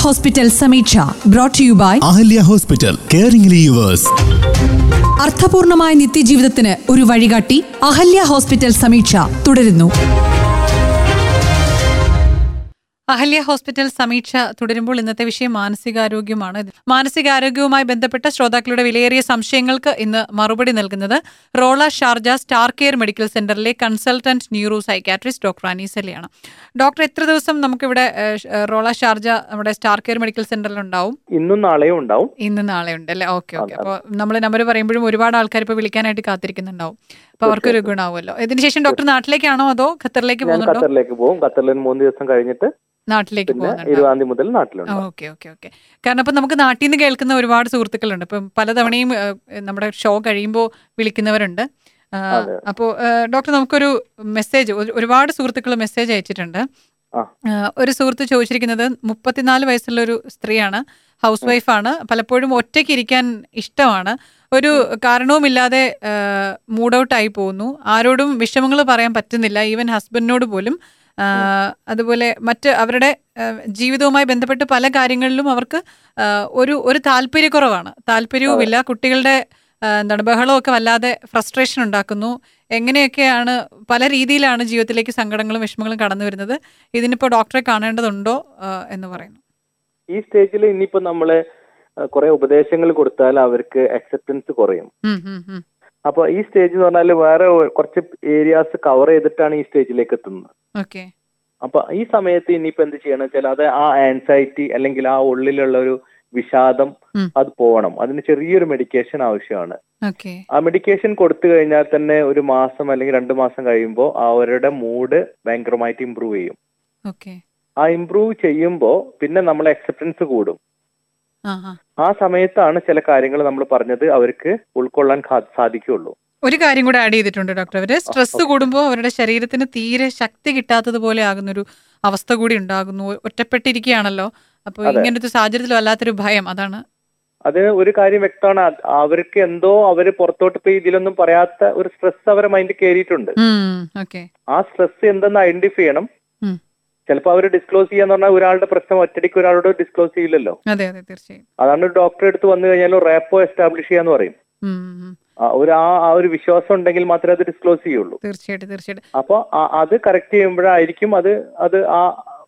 Hospital Sameeksha brought you by Ahalya hospital caring yours അർത്ഥപൂർണമായ നിത്യജീവിതത്തിന് ഒരു വഴികാട്ടി അഹല്യ ഹോസ്പിറ്റൽ സമീക്ഷ തുടരുന്നു അഹല്യ ഹോസ്പിറ്റൽ സമീക്ഷ തുടരുമ്പോൾ ഇന്നത്തെ വിഷയം മാനസികാരോഗ്യമാണ് മാനസികാരോഗ്യവുമായി ബന്ധപ്പെട്ട ശ്രോതാക്കളുടെ വിലയേറിയ സംശയങ്ങൾക്ക് ഇന്ന് മറുപടി നൽകുന്നത് Rolla Sharjah star care medical സെന്ററിലെ കൺസൾട്ടന്റ് ന്യൂറോ സൈക്കാട്രിസ്റ്റ് ഡോക്ടർ അനീസലിയാണ് ഡോക്ടർ എത്ര ദിവസം നമുക്കിവിടെ ഏഹ്, ഷ്- ഏഹ്, റോള ഷാർജ നമ്മുടെ സ്റ്റാർ കെയർ മെഡിക്കൽ സെന്ററിൽ ഉണ്ടാവും ഇന്നും നാളെയും ഉണ്ടാവും ഇന്ന് നാളെ ഉണ്ട് അല്ലേ ഓക്കെ ഓക്കെ അപ്പോൾ നമ്മൾ നമ്പർ പറയുമ്പോഴും ഒരുപാട് ആൾക്കാർ ഇപ്പോൾ വിളിക്കാനായിട്ട് കാത്തിരിക്കുന്നുണ്ടാവും അപ്പോൾ അവർക്കൊരു ഗുണമാവുമല്ലോ ഇതിനുശേഷം ഡോക്ടർ നാട്ടിലേക്കാണോ അതോ ഖത്തറിലേക്ക് ഞാൻ പോകുന്നുണ്ടോ ഖത്തറിലേക്ക് പോകും ഖത്തറിൽ മൂന്ന് ദിവസം കഴിഞ്ഞിട്ട് നാട്ടിലേക്ക് പിന്നെ പോകുന്നുണ്ടോ ഇരുപതാം തീയതി മുതൽ നാട്ടിലുണ്ട് ഓക്കെ ഓക്കെ ഓക്കെ കാരണം ഇപ്പം നമുക്ക് നാട്ടിൽ നിന്ന് കേൾക്കുന്ന ഒരുപാട് സുഹൃത്തുക്കളുണ്ട് ഇപ്പം പലതവണയും ഏഹ്, നമ്മുടെ ഷോ കഴിയുമ്പോൾ വിളിക്കുന്നവരുണ്ട് അതെ. അപ്പോൾ ഡോക്ടർ നമുക്കൊരു മെസ്സേജ് ഒരുപാട് സുഹൃത്തുക്കൾ മെസ്സേജ് അയച്ചിട്ടുണ്ട് ആ. ഏഹ്, ഒരു സുഹൃത്ത് ചോദിച്ചിരിക്കുന്നത് മുപ്പത്തിനാല് വയസ്സുള്ള ഒരു സ്ത്രീയാണ് ഹൗസ് വൈഫാണ് പലപ്പോഴും ഒറ്റയ്ക്ക് ഇരിക്കാൻ ഇഷ്ടമാണ് ഒരു കാരണവുമില്ലാതെ മൂഡ് ഔട്ട് ആയി പോകുന്നു ആരോടും വിഷമങ്ങൾ പറയാൻ പറ്റുന്നില്ല ഈവൻ ഹസ്ബൻഡിനോട് പോലും ആ, അതുപോലെ മറ്റ് അവരുടെ ആ, ജീവിതവുമായി ബന്ധപ്പെട്ട് പല കാര്യങ്ങളിലും അവർക്ക് ആ, ഒരു ഒരു താല്പര്യക്കുറവാണ് താല്പര്യവുമില്ല കുട്ടികളുടെ ആ, എന്താണ് ബഹളമൊക്കെ വല്ലാതെ ഫ്രസ്ട്രേഷൻ ഉണ്ടാക്കുന്നു എങ്ങനെയൊക്കെയാണ് പല രീതിയിലാണ് ജീവിതത്തിലേക്ക് സങ്കടങ്ങളും വിഷമങ്ങളും കടന്നു വരുന്നത് ഇതിനിപ്പോൾ ഡോക്ടറെ കാണേണ്ടതുണ്ടോ ആ, എന്ന് പറയുന്നു ഈ സ്റ്റേജിൽ ഇനിയിപ്പോ നമ്മള് കുറെ ഉപദേശങ്ങൾ കൊടുത്താൽ അവർക്ക് അക്സെപ്റ്റൻസ് കുറയും ഉം, ഉം, ഉം. അപ്പൊ ഈ സ്റ്റേജ് എന്ന് പറഞ്ഞാൽ വേറെ ഒ- കുറച്ച് ഏരിയാസ് കവർ ചെയ്തിട്ടാണ് ഈ സ്റ്റേജിലേക്ക് എത്തുന്നത് ഓക്കെ അപ്പൊ ഈ സമയത്ത് ഇനിയിപ്പോ എന്ത് ചെയ്യണം വെച്ചാൽ അത് ആ ആൻസൈറ്റി അല്ലെങ്കിൽ ആ ഉള്ളിലുള്ള ഒരു വിഷാദം ഉം. അത് പോകണം അതിന് ചെറിയൊരു മെഡിക്കേഷൻ ആവശ്യമാണ് ഓക്കെ ആ മെഡിക്കേഷൻ കൊടുത്തു കഴിഞ്ഞാൽ തന്നെ ഒരു മാസം അല്ലെങ്കിൽ രണ്ട് മാസം കഴിയുമ്പോൾ അവരുടെ മൂഡ് ഭയങ്കരമായിട്ട് ഇമ്പ്രൂവ് ചെയ്യും ഓക്കെ ആ ഇമ്പ്രൂവ് ചെയ്യുമ്പോൾ പിന്നെ നമ്മൾ അക്സെപ്റ്റൻസ് കൂടും ആ ആ ആ സമയത്താണ് ചില കാര്യങ്ങൾ നമ്മൾ പറഞ്ഞത് അവർക്ക് ഉൾക്കൊള്ളാൻ കാ- സാധിക്കുള്ളൂ ഒരു കാര്യം കൂടെ ആഡ് ചെയ്തിട്ടുണ്ട് ഡോക്ടർ അവര് സ്ട്രെസ് കൂടുമ്പോൾ അവരുടെ ശരീരത്തിന് തീരെ ശക്തി കിട്ടാത്തതുപോലെ ആകുന്നൊരു അവസ്ഥ കൂടി ഉണ്ടാകുന്നു ഒറ്റപ്പെട്ടിരിക്കുകയാണല്ലോ അപ്പോൾ അതെ. ഇങ്ങനത്തെ സാഹചര്യത്തിൽ വല്ലാത്തൊരു ഭയം അതാണ് അത് ഒരു കാര്യം വ്യക്തമാണ് അത് അവർക്ക് എന്തോ അവര് പുറത്തോട്ട് പോയി ഇതിലൊന്നും പറയാത്ത ഒരു സ്ട്രെസ് അവരെ മൈൻഡിൽ കയറിയിട്ടുണ്ട് ഓക്കെ ആ സ്ട്രെസ് എന്തെന്ന് ഐഡന്റിഫൈ ചെയ്യണം ഉം. ചിലപ്പോൾ അവർ ഡിസ്ക്ലോസ് ചെയ്യാന്ന് പറഞ്ഞാൽ ഒരാളുടെ പ്രശ്നം ഒറ്റയ്ക്ക് ഒരാളോട് ഡിസ്ക്ലോസ് ചെയ്യില്ലല്ലോ അതെ അതെ തീർച്ചയായും അതാണ് ഒരു ഡോക്ടറെ അടുത്ത് വന്നു കഴിഞ്ഞാൽ റാപ്പോ എസ്റ്റാബ്ലിഷ് ചെയ്യാന്ന് പറയും ഉം, ഉം. ആ ഒരു ആ ആ ഒരു വിശ്വാസം ഉണ്ടെങ്കിൽ മാത്രമേ അത് ഡിസ്ക്ലോസ് ചെയ്യുള്ളൂ തീർച്ചയായിട്ടും തീർച്ചയായിട്ടും അപ്പൊ ആ- അത് കറക്റ്റ് ചെയ്യുമ്പോഴായിരിക്കും അത് അത് ആ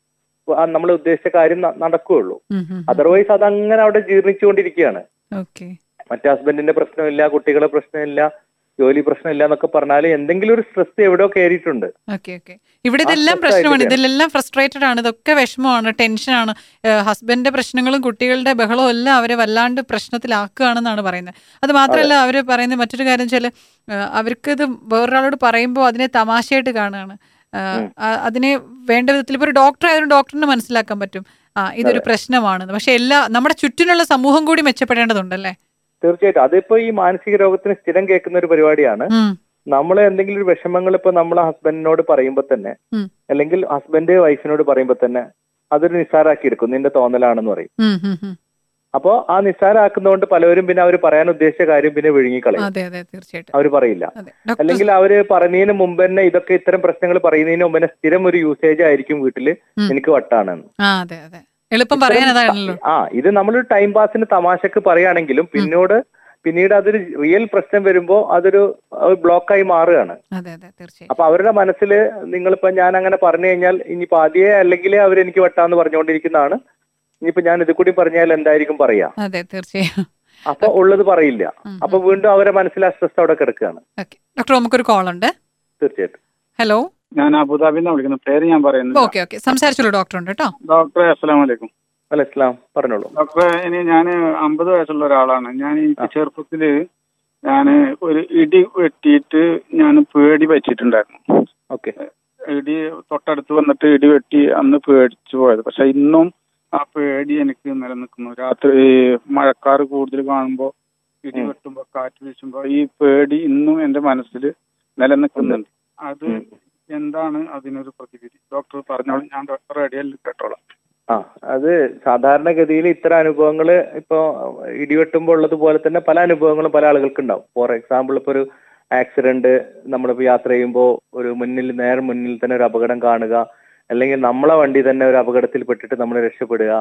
നമ്മൾ ഉദ്ദേശിച്ച കാര്യം ന- നടക്കുകയുള്ളൂ അതർവൈസ് അത് അങ്ങനെ അവിടെ ജീർണിച്ചുകൊണ്ടിരിക്കുകയാണ് ഓക്കെ മറ്റേ ഹസ്ബൻഡിന്റെ പ്രശ്നമില്ല കുട്ടികളെ പ്രശ്നമില്ല ജോലി പ്രശ്നമില്ല എന്നൊക്കെ പറഞ്ഞാൽ എന്തെങ്കിലും ഒരു സ്ട്രെസ് എവിടെയോ കയറിയിട്ടുണ്ട് ഓക്കെ ഓക്കെ ഇവിടെ ഇതെല്ലാം stress പ്രശ്നമാണ് ആയിട്ട് ഇതിലെല്ലാം ഫ്രസ്ട്രേറ്റഡ് ആണ് ഇതൊക്കെ വിഷമമാണ് ടെൻഷനാണ് ഹസ്ബൻഡിന്റെ പ്രശ്നങ്ങളും കുട്ടികളുടെ ബഹളവും എല്ലാം അവരെ വല്ലാണ്ട് പ്രശ്നത്തിലാക്കുകയാണെന്നാണ് പറയുന്നത് അത് മാത്രമല്ല അവർ പറയുന്ന മറ്റൊരു കാര്യം വെച്ചാൽ അവർക്ക് ഇത് വേറൊരാളോട് പറയുമ്പോൾ അതിനെ തമാശയായിട്ട് കാണുകയാണ് ആ, ആ- അതിനെ വേണ്ട വിധത്തിൽ ഇപ്പോൾ ഒരു ഡോക്ടർ ആയതുകൊണ്ട് ഡോക്ടറിന് മനസ്സിലാക്കാൻ പറ്റും ആ ഇതൊരു പ്രശ്നമാണെന്ന് പക്ഷെ എല്ലാ നമ്മുടെ ചുറ്റിനുള്ള സമൂഹം കൂടി മെച്ചപ്പെടേണ്ടതുണ്ടല്ലേ തീർച്ചയായിട്ടും അതിപ്പോ ഈ മാനസിക രോഗത്തിന് സ്ഥിരം കേൾക്കുന്ന ഒരു പരിപാടിയാണ് ഉം, നമ്മൾ എന്തെങ്കിലും ഒരു വിഷമങ്ങൾ ഇപ്പൊ നമ്മളെ ഹസ്ബൻഡിനോട് പറയുമ്പോൾ തന്നെ ഉം. അല്ലെങ്കിൽ ഹസ്ബൻഡ് വൈഫിനോട് പറയുമ്പോൾ തന്നെ അതൊരു നിസ്സാരാക്കി എടുക്കും നിന്റെ തോന്നലാണെന്ന് പറയും ഉം, ഉം, ഉം. അപ്പോ ആ നിസ്സാരാക്കുന്നതുകൊണ്ട് പലവരും പിന്നെ അവർ പറയാൻ ഉദ്ദേശിച്ച കാര്യം പിന്നെ വിഴുങ്ങിക്കളയും അതെ അതെ തീർച്ചയായിട്ടും അവർ പറയില്ല അതെ ഡോക്ടർ അല്ലെങ്കിൽ അവര് പറയുന്നതിന് മുമ്പ് തന്നെ ഇതൊക്കെ ഇത്തരം പ്രശ്നങ്ങൾ പറയുന്നതിന് മുമ്പ് തന്നെ സ്ഥിരം ഒരു യൂസേജ് ആയിരിക്കും വീട്ടില് ഉം. എനിക്ക് വട്ടാണെന്ന് ആ അതെ അതെ എളുപ്പം പറയാൻ അതാണല്ലോ ആ ഇത് നമ്മളൊരു ടൈം പാസിന് തമാശക്ക് പറയുകയാണെങ്കിലും പിന്നോട് പിന്നീട് അതൊരു റിയൽ പ്രശ്നം വരുമ്പോ അതൊരു ബ്ലോക്കായി മാറുകയാണ് അതെ അതെ തീർച്ചയായും അപ്പൊ അവരുടെ മനസ്സിൽ നിങ്ങളിപ്പോ ഞാൻ അങ്ങനെ പറഞ്ഞു കഴിഞ്ഞാൽ ഇനിയിപ്പോ ആദ്യമേ അല്ലെങ്കിലേ അവർ എനിക്ക് വട്ടാന്ന് പറഞ്ഞുകൊണ്ടിരിക്കുന്നതാണ് ഇനിയിപ്പോ ഞാൻ ഇത് കൂടി പറഞ്ഞാൽ എന്തായിരിക്കും പറയാ അതെ തീർച്ചയായും അപ്പൊ ഉള്ളത് പറയില്ല ഉം. അപ്പൊ വീണ്ടും അവരെ മനസ്സിൽ ആ സ്ട്രെസ് അവിടെ കിടക്കുകയാണ് ഓക്കെ ഡോക്ടർ നമുക്കൊരു കോൾ ഉണ്ട് തീർച്ചയായിട്ടും ഹലോ ഞാൻ അബുദാബിന്ന് വിളിക്കുന്നത് പേര് ഞാൻ പറയുന്നത് ഓക്കെ ഓക്കെ സംസാരിച്ചോളൂ ഡോക്ടർ ഉണ്ട് കേട്ടോ ഡോക്ടറെ അസ്സലാം വലൈക്കും അല്ല ഇസ്ലാം പറഞ്ഞോളൂ ഡോക്ടറെ ഇനി ഞാൻ അമ്പത് വയസ്സുള്ള ഒരാളാണ് ഞാൻ ഈ ആ. ചെറുപ്പത്തില് ഞാൻ ഒരു ഇടി വെട്ടിയിട്ട് ഞാൻ പേടി വെച്ചിട്ടുണ്ടായിരുന്നു ഓക്കെ ഇടി തൊട്ടടുത്ത് വന്നിട്ട് ഇടി വെട്ടി അന്ന് പേടിച്ചു പോയത് പക്ഷെ ഇന്നും ആ പേടി എനിക്ക് നിലനിൽക്കുന്നു രാത്രി ഈ മഴക്കാർ കൂടുതൽ കാണുമ്പോൾ ഇടി ഉം. വെട്ടുമ്പോ കാറ്റ് വീശുമ്പോ ഈ പേടി ഇന്നും എന്റെ മനസ്സിൽ നിലനിൽക്കുന്നുണ്ട് അത് ഉം. എന്താണ് അതിനൊരു പ്രതിവിധി ഡോക്ടർ പറഞ്ഞോളൂ ഞാൻ ഡോക്ടർ റെഡിയല്ല കേട്ടോളാം ആ അത് സാധാരണഗതിയിൽ ഇത്തരം അനുഭവങ്ങൾ ഇപ്പോ ഇടിവെട്ടുമ്പോൾ ഉള്ളതുപോലെ തന്നെ പല അനുഭവങ്ങളും പല ആളുകൾക്ക് ഉണ്ടാവും ഫോർ എക്സാമ്പിൾ ഇപ്പൊ ഒരു ആക്സിഡന്റ് നമ്മളിപ്പോ യാത്ര ചെയ്യുമ്പോൾ ഒരു മുന്നിൽ നേരെ മുന്നിൽ തന്നെ ഒരു അപകടം കാണുക അല്ലെങ്കിൽ നമ്മളെ വണ്ടി തന്നെ ഒരു അപകടത്തിൽ പെട്ടിട്ട് നമ്മൾ രക്ഷപ്പെടുക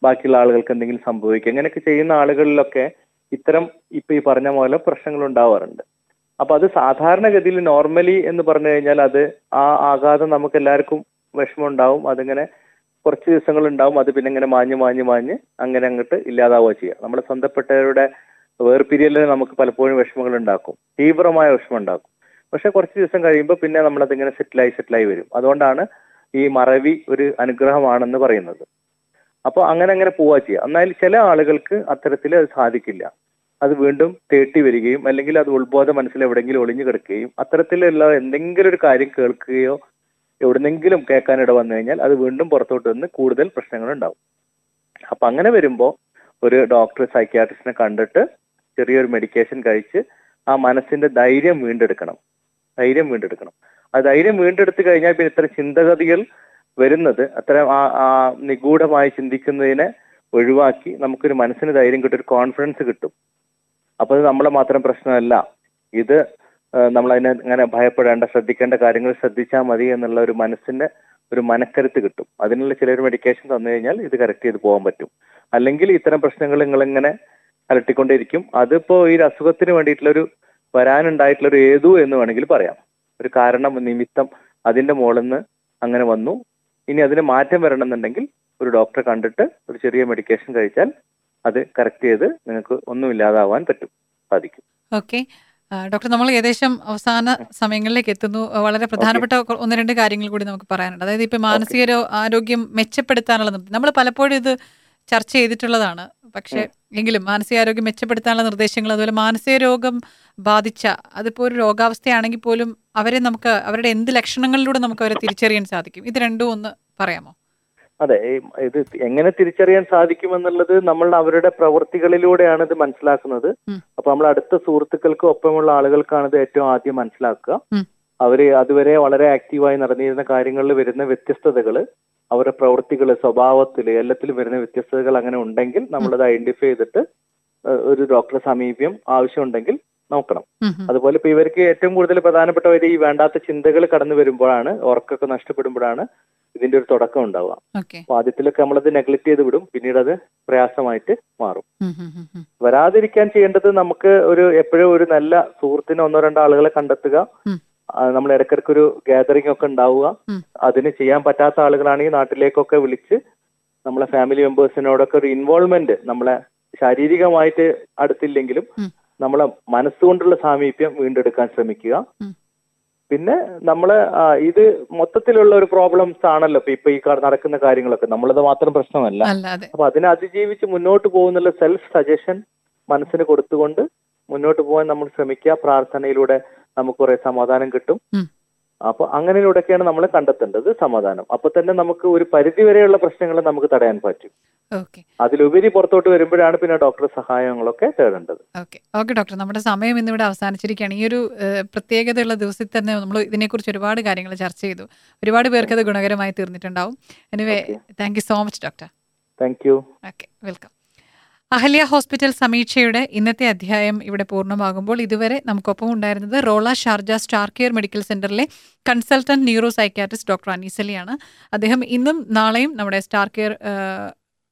ബാക്കിയുള്ള ആളുകൾക്ക് എന്തെങ്കിലും സംഭവിക്കുക അങ്ങനെയൊക്കെ ചെയ്യുന്ന ആളുകളിലൊക്കെ ഇത്തരം ഇപ്പൊ ഈ പറഞ്ഞ പോലെ പ്രശ്നങ്ങൾ ഉണ്ടാവാറുണ്ട് അപ്പൊ അത് സാധാരണഗതിയിൽ നോർമലി എന്ന് പറഞ്ഞു കഴിഞ്ഞാൽ അത് ആ ആഘാതം നമുക്ക് എല്ലാവർക്കും വിഷമം ഉണ്ടാവും അതിങ്ങനെ കുറച്ച് ദിവസങ്ങൾ ഉണ്ടാവും അത് പിന്നെ ഇങ്ങനെ മാഞ്ഞ് മാഞ്ഞ് മാഞ്ഞ് അങ്ങനെ അങ്ങോട്ട് ഇല്ലാതാവുക ചെയ്യുക നമ്മുടെ സ്വന്തപ്പെട്ടവരുടെ വേർപിരിയലിൽ നമുക്ക് പലപ്പോഴും വിഷമങ്ങൾ ഉണ്ടാക്കും തീവ്രമായ വിഷമം ഉണ്ടാക്കും പക്ഷെ കുറച്ച് ദിവസം കഴിയുമ്പോൾ പിന്നെ നമ്മളതിങ്ങനെ സെറ്റിലായി സെറ്റിലായി വരും അതുകൊണ്ടാണ് ഈ മറവി ഒരു അനുഗ്രഹമാണെന്ന് പറയുന്നത് അപ്പോൾ അങ്ങനെ അങ്ങനെ പോവുക ചെയ്യുക എന്നാൽ ചില ആളുകൾക്ക് അത്തരത്തിൽ അത് സാധിക്കില്ല അത് വീണ്ടും തേട്ടി വരികയും അല്ലെങ്കിൽ അത് ഉത്ബോധ മനസ്സിൽ എവിടെയെങ്കിലും ഒളിഞ്ഞു കിടക്കുകയും അത്തരത്തിലുള്ള എന്തെങ്കിലും ഒരു കാര്യം കേൾക്കുകയോ എവിടെന്നെങ്കിലും കേൾക്കാനിട വന്നു കഴിഞ്ഞാൽ അത് വീണ്ടും പുറത്തോട്ട് വന്ന് കൂടുതൽ പ്രശ്നങ്ങൾ ഉണ്ടാവും അപ്പൊ അങ്ങനെ വരുമ്പോൾ ഒരു ഡോക്ടർ സൈക്യാട്രിസ്റ്റിനെ കണ്ടിട്ട് ചെറിയൊരു മെഡിക്കേഷൻ കഴിച്ച് ആ മനസ്സിന്റെ ധൈര്യം വീണ്ടെടുക്കണം ധൈര്യം വീണ്ടെടുക്കണം ആ ധൈര്യം വീണ്ടെടുത്ത് കഴിഞ്ഞാൽ പിന്നെ ഇത്തരം ചിന്തഗതികൾ വരുന്നത് അത്തരം ആ ആ നിഗൂഢമായി ചിന്തിക്കുന്നതിനെ ഒഴിവാക്കി നമുക്കൊരു മനസ്സിന് ധൈര്യം കിട്ടും ഒരു കോൺഫിഡൻസ് കിട്ടും അപ്പൊ അത് നമ്മളെ മാത്രം പ്രശ്നമല്ല ഇത് നമ്മൾ അതിനെ ഇങ്ങനെ ഭയപ്പെടേണ്ട ശ്രദ്ധിക്കേണ്ട കാര്യങ്ങൾ ശ്രദ്ധിച്ചാൽ മതി എന്നുള്ള ഒരു മനസ്സിന്റെ ഒരു മനക്കരുത്ത് കിട്ടും അതിനുള്ള ചിലർ മെഡിക്കേഷൻ തന്നു കഴിഞ്ഞാൽ ഇത് കറക്റ്റ് ചെയ്ത് പോകാൻ പറ്റും അല്ലെങ്കിൽ ഇത്തരം പ്രശ്നങ്ങൾ നിങ്ങളിങ്ങനെ അലട്ടിക്കൊണ്ടേയിരിക്കും അതിപ്പോ ഈ ഒരു അസുഖത്തിന് വേണ്ടിയിട്ടുള്ള ഒരു വരാനുണ്ടായിട്ടുള്ള ഒരു ഏതു എന്ന് വേണമെങ്കിൽ പറയാം ഒരു കാരണം നിമിത്തം അതിന്റെ മുകളിൽ നിന്ന് അങ്ങനെ വന്നു ഇനി അതിന് മാറ്റം വരണമെന്നുണ്ടെങ്കിൽ ഒരു ഡോക്ടറെ കണ്ടിട്ട് ഒരു ചെറിയ മെഡിക്കേഷൻ കഴിച്ചാൽ അത് കറക്റ്റ് ചെയ്ത് നിങ്ങൾക്ക് ഒന്നും ഇല്ലാതാവാൻ പറ്റും സാധിക്കും ഓക്കെ ഡോക്ടർ നമ്മൾ ഏകദേശം അവസാന സമയങ്ങളിലേക്ക് എത്തുന്നു ആ, വളരെ പ്രധാനപ്പെട്ട കൊ- ഒന്ന് രണ്ട് കാര്യങ്ങൾ കൂടി നമുക്ക് പറയാനുണ്ട് അതായത് ഇപ്പൊ മാനസിക രോ- ആരോഗ്യം മെച്ചപ്പെടുത്താനുള്ള നമ്മൾ പലപ്പോഴും ഇത് ചർച്ച ചെയ്തിട്ടുള്ളതാണ് പക്ഷേ എങ്കിലും മാനസികാരോഗ്യം മെച്ചപ്പെടുത്താനുള്ള നിർദ്ദേശങ്ങൾ അതുപോലെ മാനസിക രോഗം ബാധിച്ച അതിപ്പോ ഒരു രോഗാവസ്ഥയാണെങ്കിൽ പോലും അവരെ നമുക്ക് അവരുടെ എന്ത് ലക്ഷണങ്ങളിലൂടെ നമുക്ക് അവരെ തിരിച്ചറിയാൻ സാധിക്കും ഇത് രണ്ടും ഒന്ന് പറയാമോ അതെ ഈ ഇത് എങ്ങനെ തിരിച്ചറിയാൻ സാധിക്കുമെന്നുള്ളത് നമ്മൾ അവരുടെ പ്രവൃത്തികളിലൂടെയാണ് ഇത് മനസ്സിലാക്കുന്നത് ഉം. അപ്പൊ നമ്മൾ അടുത്ത സുഹൃത്തുക്കൾക്ക് ഒപ്പമുള്ള ആളുകൾക്കാണ് ഇത് ഏറ്റവും ആദ്യം മനസ്സിലാക്കുക ഉം. അവര് അതുവരെ വളരെ ആക്റ്റീവായി നടന്നിരുന്ന കാര്യങ്ങളിൽ വരുന്ന വ്യത്യസ്തതകള് അവരുടെ പ്രവൃത്തികള് സ്വഭാവത്തില് എല്ലാത്തിലും വരുന്ന വ്യത്യസ്തതകൾ അങ്ങനെ ഉണ്ടെങ്കിൽ നമ്മളത് ഐഡന്റിഫൈ ചെയ്തിട്ട് ഏഹ്, ഒരു ഡോക്ടറെ സമീപ്യം ആവശ്യമുണ്ടെങ്കിൽ നോക്കണം ഉം, ഉം. അതുപോലെ ഇപ്പൊ ഇവർക്ക് ഏറ്റവും കൂടുതൽ പ്രധാനപ്പെട്ട ഒരു ഈ വേണ്ടാത്ത ചിന്തകൾ കടന്നു വരുമ്പോഴാണ് ഉറക്കൊക്കെ നഷ്ടപ്പെടുമ്പോഴാണ് ഇതിന്റെ ഒരു തുടക്കം ഉണ്ടാവുക ഓക്കെ അപ്പൊ ആദ്യത്തിലൊക്കെ നമ്മളത് നെഗ്ലക്ട് ചെയ്ത് വിടും പിന്നീട് അത് പ്രയാസമായിട്ട് മാറും ഉം, ഉം, ഉം, ഉം. വരാതിരിക്കാൻ ചെയ്യേണ്ടത് നമുക്ക് ഒരു എപ്പോഴും ഒരു നല്ല സുഹൃത്തിനെ ഒന്നോ രണ്ടോ ആളുകളെ കണ്ടെത്തുക ഉം. ആ, നമ്മൾ ഇടയ്ക്കിടയ്ക്ക് ഒരു ഗാദറിംഗ് ഒക്കെ ഉണ്ടാവുക ഉം. അതിന് ചെയ്യാൻ പറ്റാത്ത ആളുകളാണെങ്കിൽ നാട്ടിലേക്കൊക്കെ വിളിച്ച് നമ്മളെ ഫാമിലി മെമ്പേഴ്സിനോടൊക്കെ ഒരു ഇൻവോൾവ്മെന്റ് നമ്മളെ ശാരീരികമായിട്ട് അടുത്തില്ലെങ്കിലും ഉം. നമ്മളെ മനസ്സുകൊണ്ടുള്ള സാമീപ്യം വീണ്ടെടുക്കാൻ ശ്രമിക്കുക ഉം. പിന്നെ നമ്മള് ആ, ഇത് മൊത്തത്തിലുള്ള ഒരു പ്രോബ്ലംസ് ആണല്ലോ ഇപ്പൊ ഇപ്പൊ ഈ കാ- നടക്കുന്ന കാര്യങ്ങളൊക്കെ നമ്മളത് മാത്രം പ്രശ്നമല്ല അല്ല അതെ അപ്പൊ അതിനെ അതിജീവിച്ച് മുന്നോട്ട് പോകുന്നുള്ള സെൽഫ് സജഷൻ മനസ്സിന് കൊടുത്തുകൊണ്ട് മുന്നോട്ട് പോകാൻ നമ്മൾ ശ്രമിക്കുക പ്രാർത്ഥനയിലൂടെ നമുക്ക് കുറെ സമാധാനം കിട്ടും ഉം. അപ്പൊ അങ്ങനെയിലൂടെയൊക്കെയാണ് നമ്മൾ കണ്ടെത്തേണ്ടത് സമാധാനം അപ്പൊ തന്നെ നമുക്ക് ഒരു പരിധി വരെയുള്ള പ്രശ്നങ്ങൾ നമുക്ക് തടയാൻ പറ്റും ഓക്കെ അതിലുപരി പുറത്തോട്ട് വരുമ്പോഴാണ് പിന്നെ ഡോക്ടറെ സഹായങ്ങളൊക്കെ തേടേണ്ടത് ഓക്കെ ഓക്കെ ഡോക്ടർ നമ്മുടെ സമയം ഇന്നിവിടെ അവസാനിച്ചിരിക്കുകയാണ് ഈ ഒരു ഏഹ്, പ്രത്യേകതയുള്ള ദിവസത്തിൽ തന്നെ നമ്മൾ ഇതിനെക്കുറിച്ച് ഒരുപാട് കാര്യങ്ങൾ ചർച്ച ചെയ്തു ഒരുപാട് പേർക്ക് അത് ഗുണകരമായി തീർന്നിട്ടുണ്ടാവും anyway thank you so much doctor thank you okay welcome Ahalya hospital സമീക്ഷയുടെ ഇന്നത്തെ അധ്യായം ഇവിടെ പൂർണ്ണമാകുമ്പോൾ ഇതുവരെ നമുക്കൊപ്പം ഉണ്ടായിരുന്നത് Rolla Sharjah star care medical സെന്ററിലെ കൺസൾട്ടന്റ് ന്യൂറോ സൈക്യാട്രിസ്റ്റ് ഡോക്ടർ അനീസലിയാണ് അദ്ദേഹം ഇന്നും നാളെയും നമ്മുടെ star care uh,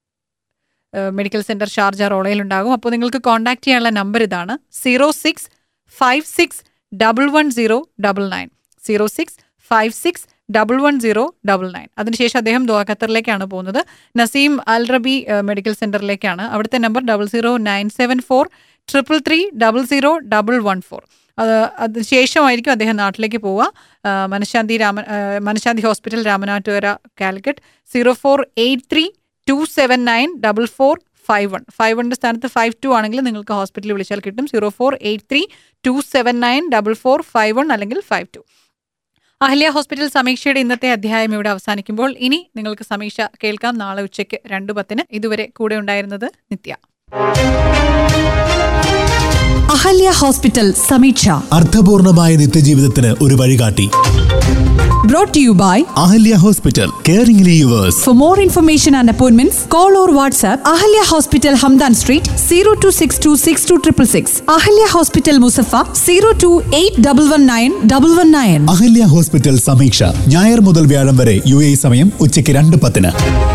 uh, medical center Sharjah റോളയിലുണ്ടാകും അപ്പോൾ നിങ്ങൾക്ക് കോൺടാക്ട് ചെയ്യാനുള്ള നമ്പർ ഇതാണ് zero six five six double one zero double nine zero six five six double one zero double nine അതിനുശേഷം അദ്ദേഹം ദോഹ ഖത്തറിലേക്കാണ് പോകുന്നത് നസീം അൽ റബി ഏഹ്, മെഡിക്കൽ സെന്ററിലേക്കാണ് അവിടുത്തെ number double zero nine seven four triple three double zero double one four അത് അതിന് ശേഷമായിരിക്കും അദ്ദേഹം നാട്ടിലേക്ക് പോവുക ആ, മനഃശാന്തി രാമ ആ, Manashanthi hospital Ramanattukara Calicut zero four eight three two seven nine double four five one five വണ്ണിൻ്റെ സ്ഥാനത്ത് ഫൈവ് ടു ആണെങ്കിൽ നിങ്ങൾക്ക് ഹോസ്പിറ്റലിൽ വിളിച്ചാൽ കിട്ടും zero four eight three two seven nine double four five one അല്ലെങ്കിൽ ഫൈവ് ടു അഹല്യ ഹോസ്പിറ്റൽ സമീക്ഷയുടെ ഇന്നത്തെ അധ്യായം ഇവിടെ അവസാനിക്കുമ്പോൾ ഇനി നിങ്ങൾക്ക് സമീക്ഷ കേൾക്കാം നാളെ ഉച്ചയ്ക്ക് രണ്ടു പത്തിന് ഇതുവരെ കൂടെ ഉണ്ടായിരുന്നത് നിത്യ അഹല്യ ഹോസ്പിറ്റൽ സമീക്ഷ അർത്ഥപൂർണമായ നിത്യജീവിതത്തിന് ഒരു വഴികാട്ടി brought you by Ahalya hospital caring yours For more information and appointments, call or WhatsApp Ahalya Hospital Hamdan Street 02626266. Ahalya Hospital Musaffa 028119119. Ahalya hospital Sameeksha ഞായർ മുതൽ വ്യാഴം വരെ യു എ സമയം ഉച്ചയ്ക്ക് രണ്ട് പത്തിന്